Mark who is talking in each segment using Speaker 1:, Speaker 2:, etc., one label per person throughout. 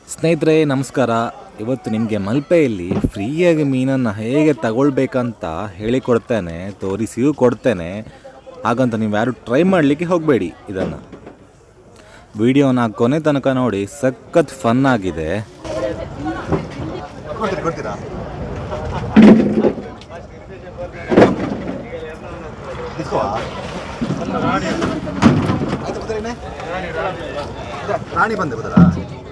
Speaker 1: ಸ್ನೇಹಿತರೆ ನಮಸ್ಕಾರ ಇವತ್ತು ನಿಮಗೆ ಮಲ್ಪೆಯಲ್ಲಿ ಫ್ರೀಯಾಗಿ ಮೀನನ್ನು ಹೇಗೆ ತಗೊಳ್ಬೇಕಂತ ಹೇಳಿಕೊಡ್ತೇನೆ ತೋರಿಸಿಯೂ ಕೊಡ್ತೇನೆ ಹಾಗಂತ ನೀವು ಯಾರು ಟ್ರೈ ಮಾಡಲಿಕ್ಕೆ ಹೋಗಬೇಡಿ ಇದನ್ನು ವಿಡಿಯೋನ ಕೊನೆ ತನಕ ನೋಡಿ ಸಖತ್ ಫನ್ ಆಗಿದೆ
Speaker 2: ಕೊಡ್ತೀರಾ ಕೊಡ್ತೀರಾ ಇಸ್ಕೋ ಆಯ್ತು ಬರ್ತಾರೆ ರಾಣಿ ಬಂದೆ ಬದರಾ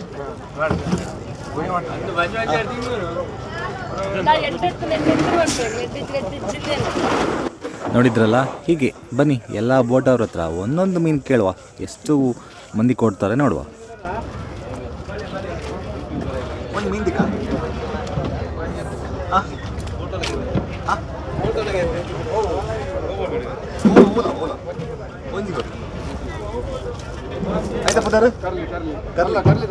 Speaker 1: ನೋಡಿದ್ರಲ್ಲ ಹೀಗೆ ಬನ್ನಿ ಎಲ್ಲ ಬೋಟ್ ಅವ್ರ ಹತ್ರ ಒಂದೊಂದು ಮೀನು ಕೇಳುವ ಎಷ್ಟು ಮಂದಿ ಕೊಡ್ತಾರೆ ನೋಡುವ
Speaker 2: ಒಂದು ಮೀನ್ ದಿಕ್ಕ ಒಂದು ಕೊಡಿ ಆಯ್ತಾ ಪುದಾರು ಕರ್ಲ ಕರ್ಲಿ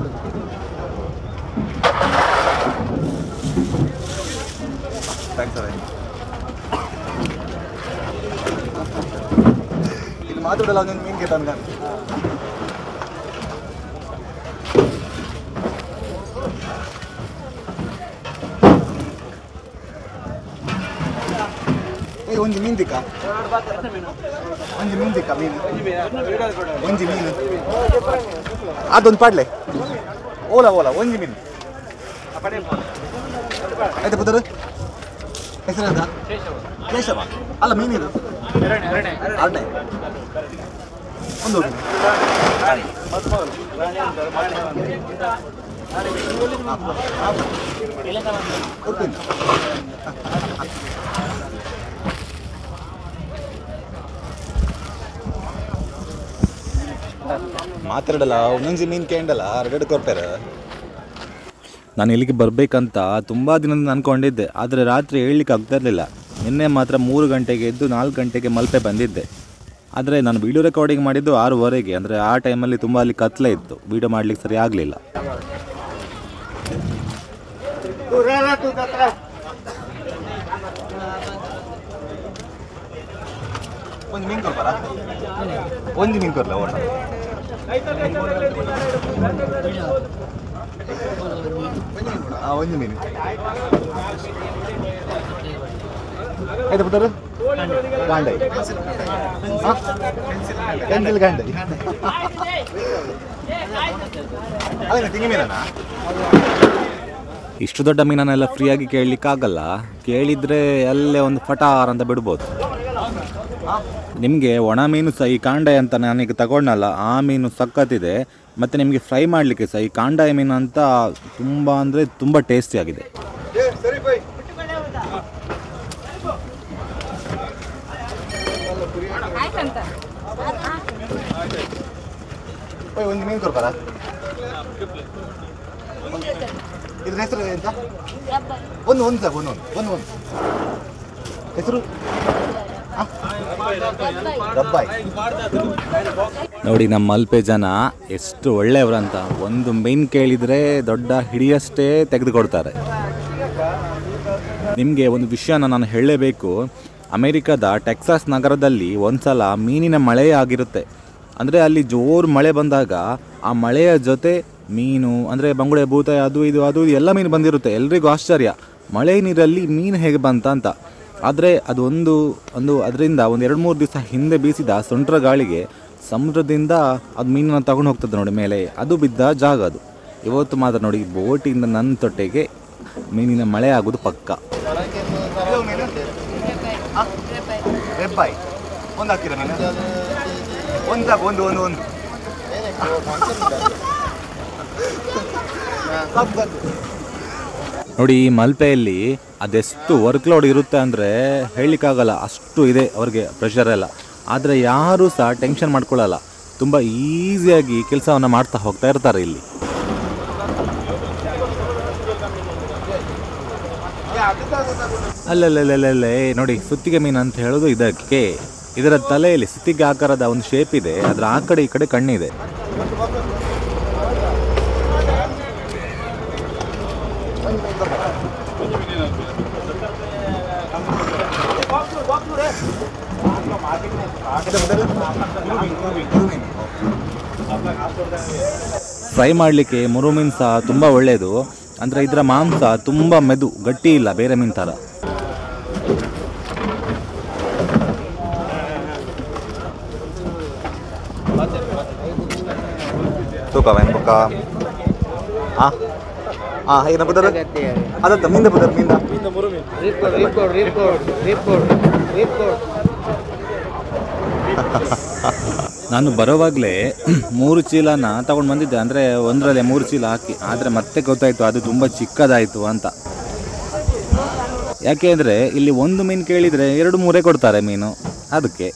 Speaker 2: ಥ್ಯಾಂಕ್ಸ್ ಅವೇ ಇಲ್ಲಿ ಮಾತಾಡಲ್ಲ ಒಂದೊಂದು ಮೀನ್ ಕೇಳ್ತಾನೆ ನಾನು ಏ ಒಂಜಿ ಮೀನ್ ದಿಕ್ಕ ಒಂಜಿ ಮೀನ್ ದಿಕ್ಕ ಮೀನು ಒಂಜಿ ಮೀನು ಅದೊಂದು ಪಾಡ್ಲೆ ಓಲಾ ಓಲಾ ಒಂಜಿ ಮೀನು ಆಯ್ತಾ ಪುತ್ತರು ಹೆಸರೆಂತ ಕೇಶವ ಅಲ್ಲ ಮೀನಿದು ಅರ್ಣೆ ಒಂದು ಹೋಗಿ ಕೊಡ್ತೀನಿ ಮಾತಾಡಲ್ಲ ಒಂದೊಂದು ಮೀನ್ ಕೇಂಡಲ್ಲ ಎರಡೆರಡು ಕೊಡ್ತಾರೆ
Speaker 1: ನಾನು ಇಲ್ಲಿಗೆ ಬರಬೇಕಂತ ತುಂಬ ದಿನದಿಂದ ಅಂದ್ಕೊಂಡಿದ್ದೆ ಆದರೆ ರಾತ್ರಿ ಹೇಳಲಿಕ್ಕೆ ಆಗ್ತಾ ಇರಲಿಲ್ಲ ನಿನ್ನೆ ಮಾತ್ರ ಮೂರು ಗಂಟೆಗೆ ಎದ್ದು ನಾಲ್ಕು ಗಂಟೆಗೆ ಮಲ್ಪೆ ಬಂದಿದ್ದೆ ಆದರೆ ನಾನು ವಿಡಿಯೋ ರೆಕಾರ್ಡಿಂಗ್ ಮಾಡಿದ್ದು ಆರೂವರೆಗೆ ಅಂದರೆ ಆ ಟೈಮಲ್ಲಿ ತುಂಬ ಅಲ್ಲಿ ಕತ್ಲೆ ಇತ್ತು ವಿಡಿಯೋ ಮಾಡಲಿಕ್ಕೆ ಸರಿ ಆಗಲಿಲ್ಲ
Speaker 2: ಒಂದು ಮೀನ್ ಕೊಡ್ಬಾರ ಒಂದು ಮೀನ್ ಕೊಡ್ಲ ಓಟ ಹಾಂ ಒಂದು ಮೀನು ಆಯ್ತು ಬಿಟ್ಟರು ಗಾಂಡೈ ಪೆನ್ಸಿಲ್ ಗಾಂಡೈ ಅದೇನ ತಿಂಗಿ ಮೀನಾ
Speaker 1: ಇಷ್ಟು ದೊಡ್ಡ ಮೀನನ್ನೆಲ್ಲ ಫ್ರೀಯಾಗಿ ಕೇಳಲಿಕ್ಕಾಗಲ್ಲ ಕೇಳಿದರೆ ಅಲ್ಲೇ ಒಂದು ಫಟಾರ್ ಅಂತ ಬಿಡ್ಬೋದು ನಿಮಗೆ ಒಣ ಮೀನು ಸಹ ಈ ಕಾಂಡಾಯ ಅಂತ ನಾನೀಗ ತಗೊಂಡಲ್ಲ ಆ ಮೀನು ಸಖತ್ತಿದೆ ಮತ್ತು ನಿಮಗೆ ಫ್ರೈ ಮಾಡಲಿಕ್ಕೆ ಸಹ ಈ ಕಾಂಡಾಯ ಮೀನು ಅಂತ ತುಂಬ ಅಂದರೆ ತುಂಬ ಟೇಸ್ಟಿಯಾಗಿದೆ
Speaker 2: ಸರಿ ಬೈ ಓಯ್ ಒಂದು ಮೀನು ಕೊಡ್ಬಾರ ಇದ್ರ ಹೆಸರು ಎಂತ ಒಂದು ಒಂದು ಸಾಕು ಒಂದು ಒಂದು ಒಂದು ಹೆಸರು ರಬ್ಬಾಯ್
Speaker 1: ನೋಡಿ ನಮ್ಮ ಮಲ್ಪೆ ಜನ ಎಷ್ಟು ಒಳ್ಳೆಯವರಂತ ಒಂದು ಮೀನು ಕೇಳಿದರೆ ದೊಡ್ಡ ಹಿಡಿಯಷ್ಟೇ ತೆಗೆದುಕೊಡ್ತಾರೆ ನಿಮಗೆ ಒಂದು ವಿಷಯನ ನಾನು ಹೇಳಲೇಬೇಕು ಅಮೆರಿಕದ ಟೆಕ್ಸಾಸ್ ನಗರದಲ್ಲಿ ಒಂದ್ಸಲ ಮೀನಿನ ಮಳೆ ಆಗಿರುತ್ತೆ ಅಂದರೆ ಅಲ್ಲಿ ಜೋರು ಮಳೆ ಬಂದಾಗ ಆ ಮಳೆಯ ಜೊತೆ ಮೀನು ಅಂದರೆ ಬಂಗುಡೆ ಭೂತ ಅದು ಇದು ಅದು ಇದು ಎಲ್ಲ ಮೀನು ಬಂದಿರುತ್ತೆ ಎಲ್ರಿಗೂ ಆಶ್ಚರ್ಯ ಮಳೆ ನೀರಲ್ಲಿ ಮೀನು ಹೇಗೆ ಬಂತ ಅಂತ ಆದರೆ ಅದು ಒಂದು ಒಂದು ಅದರಿಂದ ಒಂದು ಎರಡು ಮೂರು ದಿವಸ ಹಿಂದೆ ಬೀಸಿದ ಸುಂಟ್ರ ಗಾಳಿಗೆ ಸಮುದ್ರದಿಂದ ಅದು ಮೀನನ್ನು ತಗೊಂಡು ಹೋಗ್ತದೆ ನೋಡಿ ಮೇಲೆ ಅದು ಬಿದ್ದ ಜಾಗ ಅದು ಇವತ್ತು ಮಾತ್ರ ನೋಡಿ ಬೋಟಿಂದ ನನ್ನ ತೊಟ್ಟೆಗೆ ಮೀನಿನ ಮಳೆ ಆಗೋದು ಪಕ್ಕ
Speaker 2: ಇದು ಮೀನು ರೆಬ್ಬಾಯ್ ಒಂದು ಹಾಕ್ತೀರಾ ಮೀನು ಒಂದು ಸಾಕು ಒಂದು ಒಂದು ಒಂದು ಸಾಕು ಸಾಕು
Speaker 1: ನೋಡಿ ಈ ಮಲ್ಪೆಯಲ್ಲಿ ಅದೆಷ್ಟು ವರ್ಕ್ ಲೋಡ್ ಇರುತ್ತೆ ಅಂದರೆ ಹೇಳಲಿಕ್ಕಾಗಲ್ಲ ಅಷ್ಟು ಇದೆ ಅವ್ರಿಗೆ ಪ್ರೆಷರ್ ಎಲ್ಲ ಆದರೆ ಯಾರೂ ಸಹ ಟೆನ್ಷನ್ ಮಾಡ್ಕೊಳ್ಳಲ್ಲ ತುಂಬ ಈಸಿಯಾಗಿ ಕೆಲಸವನ್ನು ಮಾಡ್ತಾ ಹೋಗ್ತಾ ಇರ್ತಾರೆ ಇಲ್ಲಿ ಅಲ್ಲಲ್ಲಲ್ಲೇ ನೋಡಿ ಸುತ್ತಿಗೆ ಮೀನು ಅಂತ ಹೇಳೋದು ಇದಕ್ಕೆ ಇದರ ತಲೆಯಲ್ಲಿ ಸುತ್ತಿಗೆ ಆಕಾರದ ಒಂದು ಶೇಪ್ ಇದೆ ಅದರ ಆ ಕಡೆ ಈ ಕಡೆ ಕಣ್ಣಿದೆ ಫ್ರೈ ಮಾಡಲಿಕ್ಕೆ ಮುರು ಮೀನು ಸಹ ತುಂಬ ಒಳ್ಳೆಯದು ಅಂದರೆ ಇದರ ಮಾಂಸ ತುಂಬ ಮೆದು ಗಟ್ಟಿ ಇಲ್ಲ ಬೇರೆ ಮೀನು ಥರ
Speaker 2: ತೂಕ ವೆಂಬಕ ಹಾಂ ಹಾಂ ಏನ ಬುದರ್ ಅದತ್ತ ಮೀಂದ ಬುದರ್ ಮೀಂದ
Speaker 1: ನಾನು ಬರೋವಾಗಲೇ ಮೂರು ಚೀಲನ ತಗೊಂಡು ಬಂದಿದ್ದೆ ಅಂದರೆ ಒಂದರಲ್ಲೇ ಮೂರು ಚೀಲ ಹಾಕಿ ಆದರೆ ಮತ್ತೆ ಗೊತ್ತಾಯಿತು ಅದು ತುಂಬ ಚಿಕ್ಕದಾಯಿತು ಅಂತ ಯಾಕೆ ಅಂದರೆ ಇಲ್ಲಿ ಒಂದು ಮೀನು ಕೇಳಿದರೆ ಎರಡು ಮೂರೇ ಕೊಡ್ತಾರೆ ಮೀನು ಅದಕ್ಕೆ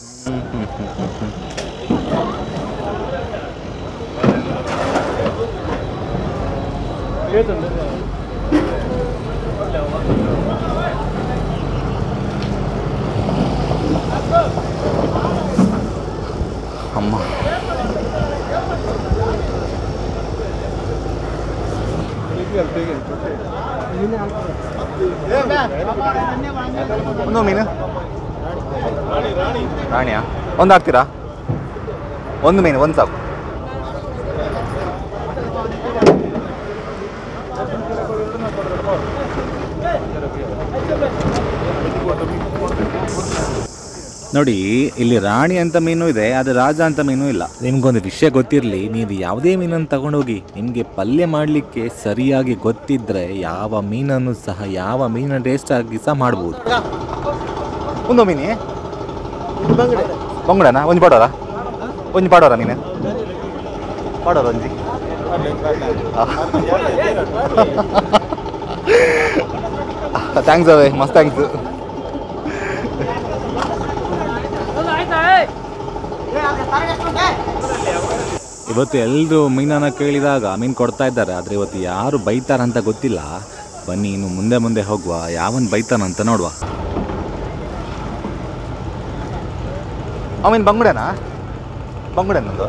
Speaker 2: ಅಮ್ಮ ಒಂದು ಮೀನು ರಾಣಿಯಾ ಒಂದು ಹಾಕ್ತೀರಾ ಒಂದು ಮೀನು ಒಂದು ಸಾಕು
Speaker 1: ನೋಡಿ ಇಲ್ಲಿ ರಾಣಿ ಅಂತ ಮೀನು ಇದೆ ಅದು ರಾಜ ಅಂತ ಮೀನು ಇಲ್ಲ ನಿಮ್ಗೊಂದು ವಿಷಯ ಗೊತ್ತಿರಲಿ ನೀವು ಯಾವುದೇ ಮೀನನ್ನು ತಗೊಂಡೋಗಿ ನಿಮಗೆ ಪಲ್ಯ ಮಾಡಲಿಕ್ಕೆ ಸರಿಯಾಗಿ ಗೊತ್ತಿದ್ರೆ ಯಾವ ಮೀನನ್ನು ಸಹ ಯಾವ ಮೀನ ಟೇಸ್ಟ್ ಆಗಿ ಸಹ ಮಾಡ್ಬೋದು
Speaker 2: ಒಂದು ಮೀನಿ ಬಂಗುಡನ ಒಂಜಿ ಪಾಡೋರ ಒಂಜಿ ಪಾಡೋರ ಮೀನು ಪಾಡೋರ ಒಂಜಿ ಥ್ಯಾಂಕ್ಸ್ ಅವೇ ಮಸ್ತ್ ಥ್ಯಾಂಕ್ಸ್
Speaker 1: ಇವತ್ತು ಎಲ್ಲರೂ ಮೀನನ್ನು ಕೇಳಿದಾಗ ಮೀನು ಕೊಡ್ತಾ ಇದ್ದಾರೆ ಆದರೆ ಇವತ್ತು ಯಾರು ಬೈತಾರಂತ ಗೊತ್ತಿಲ್ಲ ಬನ್ನಿ ಇನ್ನು ಮುಂದೆ ಮುಂದೆ ಹೋಗುವ ಯಾವನ್ ಬೈತಾನಂತ ನೋಡುವ
Speaker 2: ಅವೇನು ಬಂಗುಡನಾ ಬಂಗುಡನೊಂದು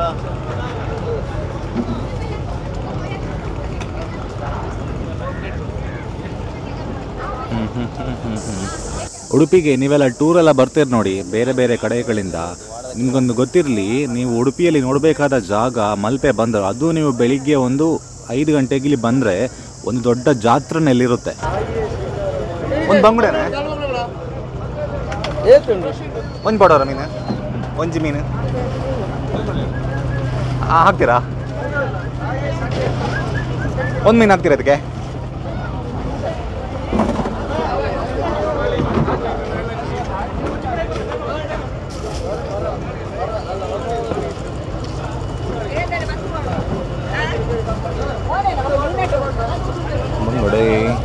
Speaker 1: ಉಡುಪಿಗೆ ನೀವೆಲ್ಲ ಟೂರೆಲ್ಲ ಬರ್ತೀರಿ ನೋಡಿ ಬೇರೆ ಬೇರೆ ಕಡೆಗಳಿಂದ ನಿಮ್ಗೊಂದು ಗೊತ್ತಿರಲಿ ನೀವು ಉಡುಪಿಯಲ್ಲಿ ನೋಡಬೇಕಾದ ಜಾಗ ಮಲ್ಪೆ ಬಂದರು ಅದು ನೀವು ಬೆಳಿಗ್ಗೆ ಒಂದು ಐದು ಗಂಟೆಗೆ ಇಲ್ಲಿ ಬಂದರೆ ಒಂದು ದೊಡ್ಡ ಜಾತ್ರೆನಲ್ಲಿರುತ್ತೆ
Speaker 2: ಒಂದು ಬಂಗುಡನ ಒಂದು ಪಾಡೋರ ಮೀನು ಒಂಜಿ ಮೀನು ಹಾಂ ಹಾಕ್ತೀರಾ ಒಂದು ಮೀನು ಹಾಕ್ತೀರಾ ಅದಕ್ಕೆ
Speaker 1: ಬಂಗುಡೆ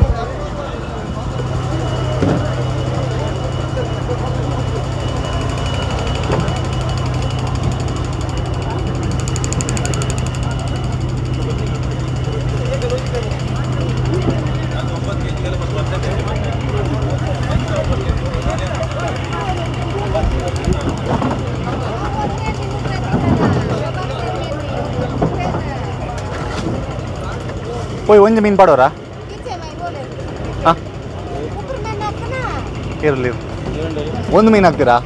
Speaker 2: ಹೋಯ್ ಒಂಜಿ ಮೀನು ಪಾಡೋರಾ ಹಾಂ ಇರಲಿ ಒಂದು ಮೀನು ಹಾಕ್ತೀರಾ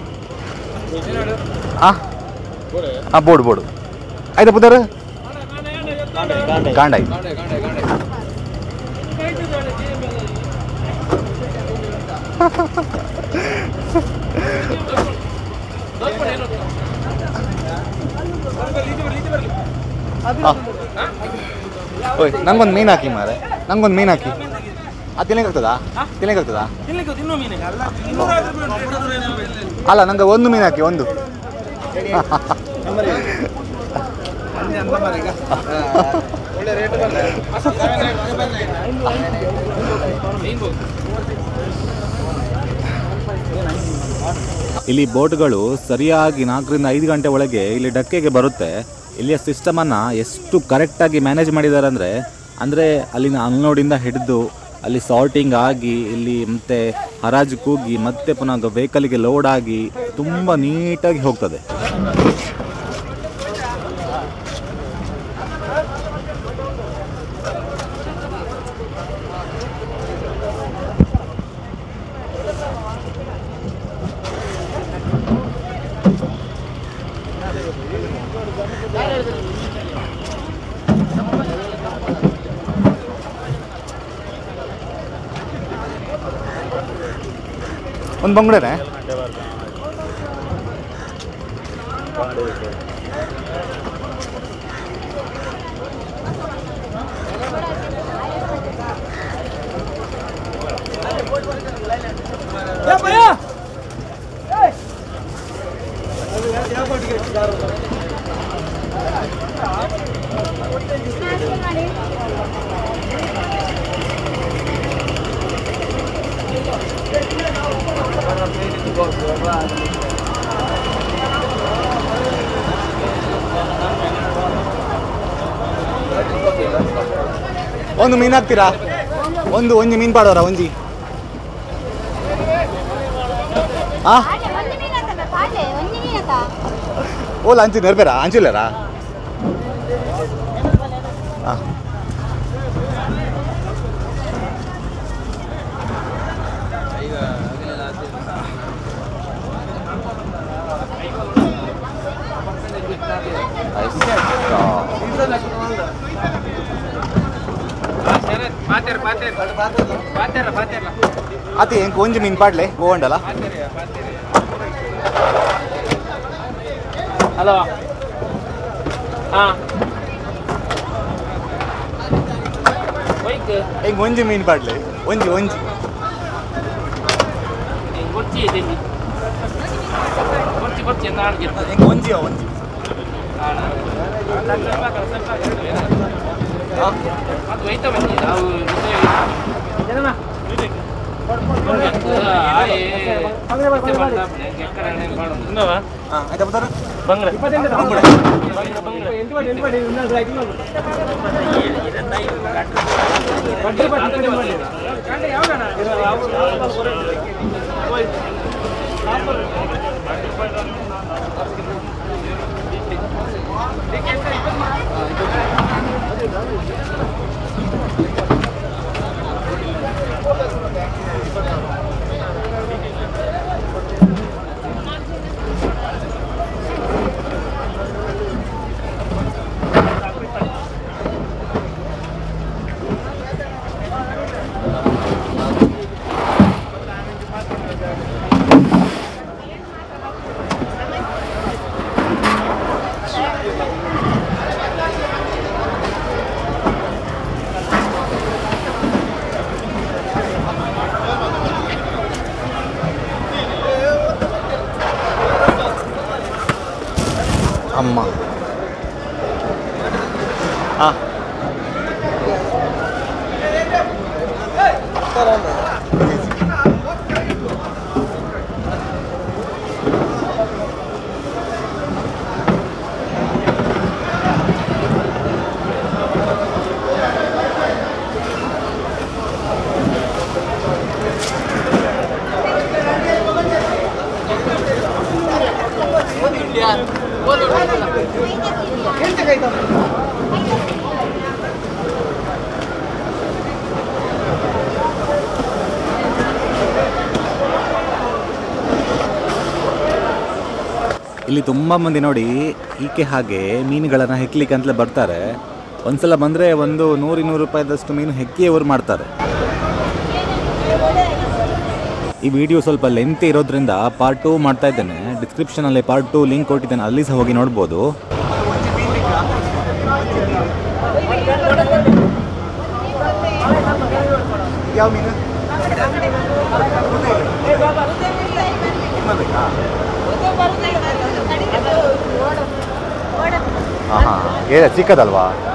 Speaker 2: ಹಾಂ ಹಾಂ ಬೋಡು ಬೋಡು ಆಯ್ತಾ ಪುದರ್ ಕಾಂಡಾಯ್ ಓಯ್ ನಂಗೊಂದು ಮೀನು ಹಾಕಿ ಮಾರೆ ನಂಗೊಂದು ಮೀನು ಹಾಕಿ ಅದು ತಿನ್ನಕ್ಕೆ ಆಗ್ತದಾ ತಿನ್ನಕ್ಕೆ ಆಗ್ತದಾ ಅಲ್ಲ ನಂಗೆ ಒಂದು ಮೀನು ಹಾಕಿ ಒಂದು
Speaker 1: ಇಲ್ಲಿ ಬೋಟ್ಗಳು ಸರಿಯಾಗಿ ನಾಲ್ಕರಿಂದ ಐದು ಗಂಟೆ ಒಳಗೆ ಇಲ್ಲಿ ಡಕ್ಕೆಗೆ ಬರುತ್ತೆ ಇಲ್ಲಿಯ ಸಿಸ್ಟಮನ್ನು ಎಷ್ಟು ಕರೆಕ್ಟಾಗಿ ಮ್ಯಾನೇಜ್ ಮಾಡಿದ್ದಾರೆ ಅಂದರೆ ಅಂದರೆ ಅಲ್ಲಿನ ಅನ್ಲೋಡಿಂದ ಹಿಡಿದು ಅಲ್ಲಿ ಸಾರ್ಟಿಂಗ್ ಆಗಿ ಇಲ್ಲಿ ಮತ್ತೆ ಹರಾಜು ಕೂಗಿ ಮತ್ತೆ ಪುನಃ ವೆಹಿಕಲ್ಗೆ ಲೋಡ್ ಆಗಿ ತುಂಬ ನೀಟಾಗಿ ಹೋಗ್ತದೆ
Speaker 2: ಒಂದು ಬಂಗುಡೆನೆ ಒಂದು ಮೀನು ಹಾಕ್ತೀರಾ ಒಂದು ಒಂಜಿ ಮೀನು ಪಾಡೋರ ಒಂಜಿ ಆ
Speaker 3: ಪಾಟೆ ಒಂದು ಮೀನಂತ ಪಾಟೆ ಒಂದು ಮೀನಂತ
Speaker 2: ಓಲ ಅಂಚಿ ನೆರ್ಬೇರಾ ಅಂಚಿಲ್ಲರಾ ಹಾಂ
Speaker 4: ಪಾತೆರ ಪಾತೆರ ಪಾತೆರ ಪಾತೆರ
Speaker 2: ಅತಿ ಹೆಂಗೆ ಒಂಜಿ ಮೀನು ಪಾಡ್ಲೆ ಗೋವಂಡಲ್ಲ
Speaker 4: ಹಲೋ ಹಾ ಬೈಕ್
Speaker 2: ಹೆಂಗೆ ಒಂಜಿ ಮೀನು ಪಾಡ್ಲೆ ಒಂಜಿ ಒಂಜಿ
Speaker 4: ಕೊಚ್ಚಿ ಇದೆ ಕೊಚ್ಚಿ ಕೊಚ್ಚಿ ಅಂತ ಆಡ್ಗೆ
Speaker 2: ಹೆಂಗೆ ಒಂಜಿ ಒಂಜಿ
Speaker 4: ಅದು ಒಯ್ತಾ ಬನ್ನಿ ನಾವು ಜನಮ
Speaker 2: ಹಾಂ ಆಯ್ತಾ ಬರ್ತಾರ
Speaker 4: ಬಂಗ್ರೆ
Speaker 2: ಅಮ್ಮ ಹಾಂ
Speaker 1: ಇಲ್ಲಿ ತುಂಬ ಮಂದಿ ನೋಡಿ ಈಕೆ ಹಾಗೆ ಮೀನುಗಳನ್ನು ಹೆಕ್ಲಿಕ್ಕೆ ಅಂತಲೇ ಬರ್ತಾರೆ ಒಂದ್ಸಲ ಬಂದರೆ ಒಂದು ನೂರು ಇನ್ನೂರು ರೂಪಾಯಿದಷ್ಟು ಮೀನು ಹೆಕ್ಕಿ ಅವರು ಮಾಡ್ತಾರೆ ಈ ವಿಡಿಯೋ ಸ್ವಲ್ಪ ಲೆಂತ್ ಇರೋದ್ರಿಂದ ಪಾರ್ಟ್ ಟೂ ಮಾಡ್ತಾ ಇದ್ದೇನೆ ಡಿಸ್ಕ್ರಿಪ್ಷನಲ್ಲಿ ಪಾರ್ಟ್ ಟೂ ಲಿಂಕ್ ಕೊಟ್ಟಿದ್ದೇನೆ ಅಲ್ಲಿ ಸಹ ಹೋಗಿ ನೋಡ್ಬೋದು
Speaker 2: ಯಾವ ಮೀನು ಹಾಂ ಹಾಂ ಏ ಚಿಕ್ಕದಲ್ವಾ